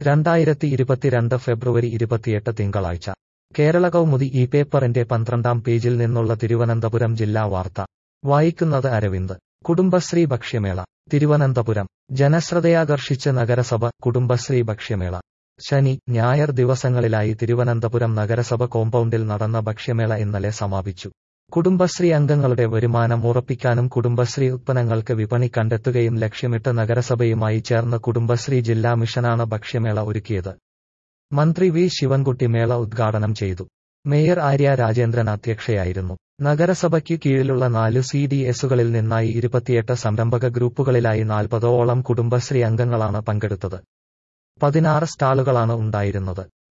രണ്ടായിരത്തി ഇരുപത്തിരണ്ട് ഫെബ്രുവരി ഇരുപത്തിയെട്ട് തിങ്കളാഴ്ച കേരള കൗമുദി ഈ പേപ്പറിന്റെ പന്ത്രണ്ടാം പേജിൽ നിന്നുള്ള തിരുവനന്തപുരം ജില്ലാ വാർത്ത വായിക്കുന്നത് അരവിന്ദ് കുടുംബശ്രീ ഭക്ഷ്യമേള തിരുവനന്തപുരം ജനശ്രദ്ധയാകർഷിച്ച് നഗരസഭ കുടുംബശ്രീ ഭക്ഷ്യമേള ശനി ഞായർ ദിവസങ്ങളിലായി തിരുവനന്തപുരം നഗരസഭ കോമ്പൗണ്ടിൽ നടന്ന ഭക്ഷ്യമേള ഇന്നലെ സമാപിച്ചു കുടുംബശ്രീ അംഗങ്ങളുടെ വരുമാനം ഉറപ്പിക്കാനും കുടുംബശ്രീ ഉത്പന്നങ്ങൾക്ക് വിപണി കണ്ടെത്തുകയും ലക്ഷ്യമിട്ട് നഗരസഭയുമായി ചേർന്ന് കുടുംബശ്രീ ജില്ലാ മിഷനാണ് ഭക്ഷ്യമേള ഒരുക്കിയത് മന്ത്രി വി ശിവൻകുട്ടി മേള ഉദ്ഘാടനം ചെയ്തു മേയർ ആര്യ രാജേന്ദ്രൻ അധ്യക്ഷയായിരുന്നു നഗരസഭയ്ക്ക് കീഴിലുള്ള നാല് സി ഡി എസുകളിൽ നിന്നായി ഇരുപത്തിയെട്ട് സംരംഭക ഗ്രൂപ്പുകളിലായി നാൽപ്പതോളം കുടുംബശ്രീ അംഗങ്ങളാണ് പങ്കെടുത്തത് പതിനാറ് സ്റ്റാളുകളാണ് ഉണ്ടായിരുന്നത്